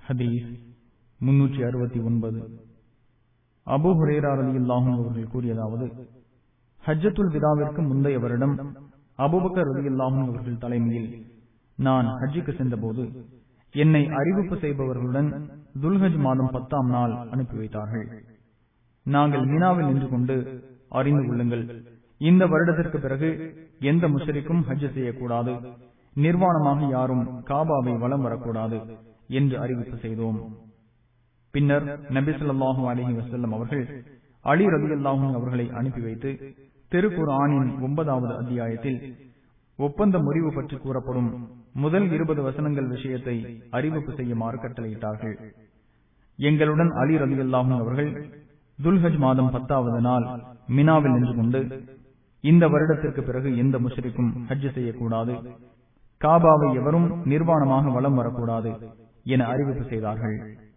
ஹதீஸ் முன்னூற்றி அறுபத்தி ஒன்பது அபு ஹுரேரா ரலியல்லாஹு அவர்கள் கூறியதாவது ஹஜ்ஜத்துல் விதாவிற்கு முந்தைய வருடம் அபுபக்கர் ரலியல்லாஹு அவர்கள் தலைமையில் நான் ஹஜ்ஜுக்கு சென்றபோது என்னை அறிவிப்பு செய்பவர்களுடன் துல்ஹஜ் மாதம் பத்தாம் நாள் அனுப்பி வைத்தார்கள் நாங்கள் மினாவில் நின்று கொண்டு அறிந்து கொள்ளுங்கள் இந்த வருடத்திற்கு பிறகு எந்த முஷரிக்கும் ஹஜ் செய்யக்கூடாது நிர்வாணமாக யாரும் காபாவை வலம் வரக்கூடாது என்று அறிவிப்பு செய்தோம் பின்னர் நபி சொல்லாஹு அலஹி வசல்லம் அவர்கள் அலி ரபி அல்லாஹும் அவர்களை அனுப்பி வைத்து திருக்குர் ஆணின் ஒன்பதாவது அத்தியாயத்தில் ஒப்பந்த முறிவு பற்றி கூறப்படும் முதல் இருபது வசனங்கள் விஷயத்தை அறிவிப்பு செய்யுமாறு கட்டளையிட்டார்கள் எங்களுடன் அலி ரபி அல்லாஹும் அவர்கள் துல்ஹஜ் மாதம் பத்தாவது நாள் மினாவில் நின்று கொண்டு இந்த வருடத்திற்கு பிறகு எந்த முஷரிக்கும் ஹஜ் செய்யக்கூடாது காபாவை எவரும் நிர்வாணமாக வலம் வரக்கூடாது என அறிவிப்பு செய்தார்கள்